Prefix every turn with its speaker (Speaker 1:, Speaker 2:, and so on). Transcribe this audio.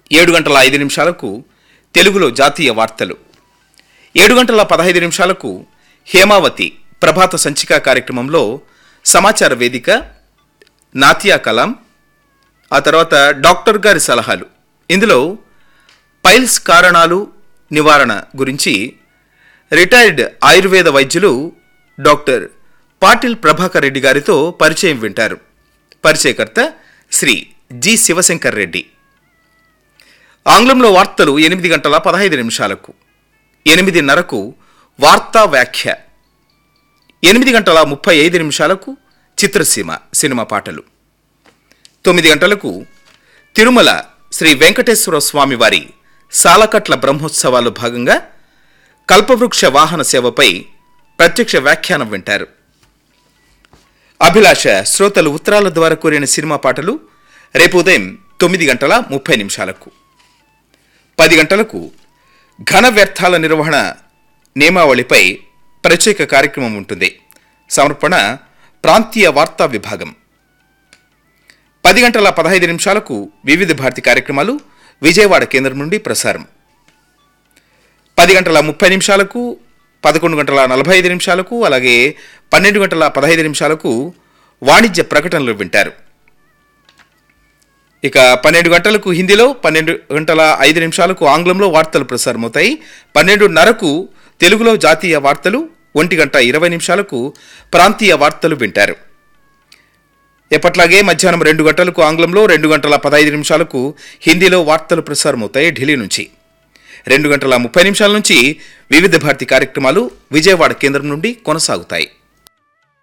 Speaker 1: ఏడు గంటల ఐదు నిమిషాలకు తెలుగులో జాతీయ వార్తలు ఏడు గంటల పదహైదు నిమిషాలకు హేమావతి ప్రభాత సంచిక కార్యక్రమంలో సమాచార వేదిక నాతియా కలాం ఆ తర్వాత డాక్టర్ గారి సలహాలు ఇందులో పైల్స్ కారణాలు నివారణ గురించి రిటైర్డ్ ఆయుర్వేద వైద్యులు డాక్టర్ పాటిల్ ప్రభాకర్ రెడ్డి గారితో పరిచయం వింటారు పరిచయకర్త శ్రీ జి శివశంకర్ రెడ్డి ఆంగ్లంలో వార్తలు ఎనిమిది గంటల పదహైదు నిమిషాలకు ఎనిమిదిన్నరకు వార్తా వ్యాఖ్య ఎనిమిది గంటల ముప్పై ఐదు నిమిషాలకు చిత్రసీమ సినిమా పాటలు తొమ్మిది గంటలకు తిరుమల శ్రీ వెంకటేశ్వర స్వామి వారి సాలకట్ల బ్రహ్మోత్సవాలు భాగంగా కల్పవృక్ష వాహన సేవపై ప్రత్యక్ష వ్యాఖ్యానం వింటారు అభిలాష శ్రోతలు ఉత్తరాల ద్వారా కోరిన సినిమా పాటలు రేపు ఉదయం తొమ్మిది గంటల ముప్పై నిమిషాలకు పది గంటలకు ఘన వ్యర్థాల నిర్వహణ నియమావళిపై ప్రత్యేక కార్యక్రమం ఉంటుంది సమర్పణ ప్రాంతీయ వార్తా విభాగం పది గంటల పదహైదు నిమిషాలకు వివిధ భారతి కార్యక్రమాలు విజయవాడ కేంద్రం నుండి ప్రసారం పది గంటల ముప్పై నిమిషాలకు పదకొండు గంటల నలభై ఐదు నిమిషాలకు అలాగే పన్నెండు గంటల పదహైదు నిమిషాలకు వాణిజ్య ప్రకటనలు వింటారు ఇక పన్నెండు గంటలకు హిందీలో పన్నెండు గంటల ఐదు నిమిషాలకు ఆంగ్లంలో వార్తలు ప్రసారమవుతాయి పన్నెండున్నరకు తెలుగులో జాతీయ వార్తలు ఒంటి గంట ఇరవై నిమిషాలకు ప్రాంతీయ వార్తలు వింటారు ఎప్పట్లాగే మధ్యాహ్నం రెండు గంటలకు ఆంగ్లంలో రెండు గంటల పదహైదు నిమిషాలకు హిందీలో వార్తలు ప్రసారమవుతాయి ఢిల్లీ నుంచి రెండు గంటల ముప్పై నిమిషాల నుంచి వివిధ భారతి కార్యక్రమాలు విజయవాడ కేంద్రం నుండి కొనసాగుతాయి